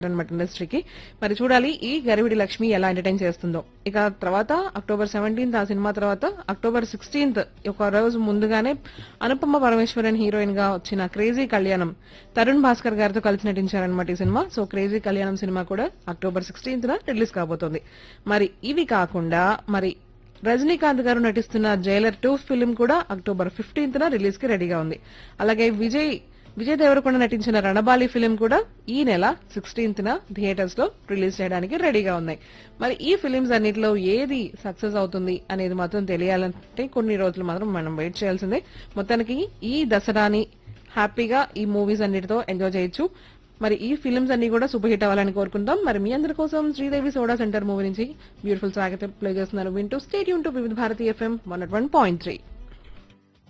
అనమాట ఇండస్ట్రీకి మరి చూడాలి ఈ గరివిడి లక్ష్మి ఎలా ఎంటర్టైన్ చేస్తుందో ఇక తర్వాత అక్టోబర్ సెవెంటీన్త్ ఆ సినిమా తర్వాత అక్టోబర్ సిక్స్టీన్త్ ఒక రోజు ముందుగానే అనుపమ పరమేశ్వరన్ హీరోయిన్ గా వచ్చిన క్రేజీ కళ్యాణం తరుణ్ భాస్కర్ గారితో కలిసి నటించారనమాట ఈ సినిమా సో క్రేజీ కళ్యాణం సినిమా కూడా అక్టోబర్ సిక్స్టీన్త్ రిలీజ్ కాబోతోంది మరి ఇవి కాకుండా మరి రజనీకాంత్ గారు నటిస్తున్న జైలర్ టూ ఫిల్మ్ కూడా అక్టోబర్ ఫిఫ్టీన్త్ న రిలీజ్ కి రెడీగా ఉంది అలాగే విజయ్ విజయ్ దేవరకొండ నటించిన రణబాలి ఫిలిం కూడా ఈ నెల సిక్స్టీన్త్ న థియేటర్స్ లో రిలీజ్ చేయడానికి రెడీగా ఉన్నాయి మరి ఈ ఫిలిమ్స్ అన్నిటిలో ఏది సక్సెస్ అవుతుంది అనేది మాత్రం తెలియాలంటే కొన్ని రోజులు మాత్రం మనం వెయిట్ చేయాల్సిందే మొత్తానికి ఈ దసరాని హ్యాపీగా ఈ మూవీస్ అన్నిటితో ఎంజాయ్ చేయొచ్చు మరి ఈ ఫిల్మ్స్ అన్ని కూడా సూపర్ హిట్ అవ్వాలని కోరుకుందాం మరి మీ అందరి కోసం శ్రీదేవి సోడా సెంటర్ మూవీ నుంచి బ్యూటిఫుల్ స్వాగతం ప్లే చేస్తున్నారు వింటూ స్టేట్ యూన్ to Vividh Bharati FM one point three